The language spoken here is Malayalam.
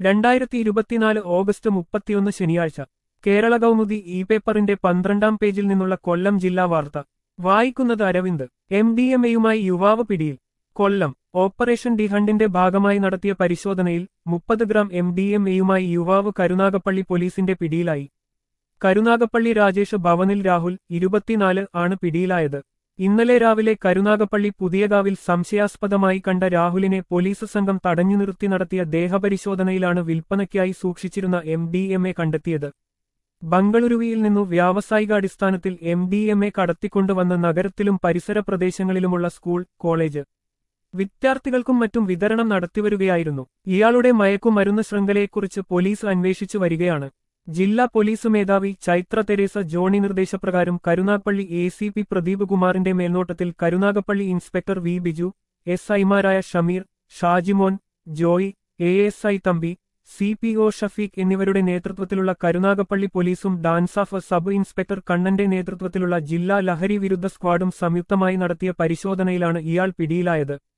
രണ്ടായിരത്തി ഇരുപത്തിനാല് ഓഗസ്റ്റ് മുപ്പത്തിയൊന്ന് ശനിയാഴ്ച കേരള കൗമുദി ഇ പേപ്പറിന്റെ പന്ത്രണ്ടാം പേജിൽ നിന്നുള്ള കൊല്ലം ജില്ലാ വാർത്ത വായിക്കുന്നത് അരവിന്ദ് എം ഡി എം എയുമായി യുവാവ് പിടിയിൽ കൊല്ലം ഓപ്പറേഷൻ ഡിഹണ്ടിന്റെ ഭാഗമായി നടത്തിയ പരിശോധനയിൽ മുപ്പത് ഗ്രാം എം ഡി എം എയുമായി യുവാവ് കരുനാഗപ്പള്ളി പോലീസിന്റെ പിടിയിലായി കരുനാഗപ്പള്ളി രാജേഷ് ഭവനിൽ രാഹുൽ ഇരുപത്തിനാല് ആണ് പിടിയിലായത് ഇന്നലെ രാവിലെ കരുനാഗപ്പള്ളി പുതിയകാവിൽ സംശയാസ്പദമായി കണ്ട രാഹുലിനെ പോലീസ് സംഘം തടഞ്ഞു നിർത്തി നടത്തിയ ദേഹപരിശോധനയിലാണ് വിൽപ്പനയ്ക്കായി സൂക്ഷിച്ചിരുന്ന എം ഡി എം എ കണ്ടെത്തിയത് ബംഗളൂരുവിയിൽ നിന്നു വ്യാവസായികാടിസ്ഥാനത്തിൽ എം ഡി എം എ കടത്തിക്കൊണ്ടുവന്ന നഗരത്തിലും പരിസര പ്രദേശങ്ങളിലുമുള്ള സ്കൂൾ കോളേജ് വിദ്യാർത്ഥികൾക്കും മറ്റും വിതരണം നടത്തിവരികയായിരുന്നു ഇയാളുടെ മയക്കുമരുന്ന് ശൃംഖലയെക്കുറിച്ച് പോലീസ് അന്വേഷിച്ചു വരികയാണ് ജില്ലാ പോലീസ് മേധാവി ചൈത്ര തെരേസ ജോണി നിർദ്ദേശപ്രകാരം Karunagappally A C P Pradeep കുമാറിന്റെ മേൽനോട്ടത്തിൽ Karunagappally inspector V Biju S ഐമാരായ Shameer Shajimon Joy A S I Thampi C P O Shafeeq എന്നിവരുടെ നേതൃത്വത്തിലുള്ള കരുനാഗപ്പള്ളി പോലീസും ഡാൻസാഫ് സബ് ഇൻസ്പെക്ടർ കണ്ണന്റെ നേതൃത്വത്തിലുള്ള ജില്ലാ ലഹരി വിരുദ്ധ സ്ക്വാഡും സംയുക്തമായി നടത്തിയ പരിശോധനയിലാണ് ഇയാൾ പിടിയിലായത്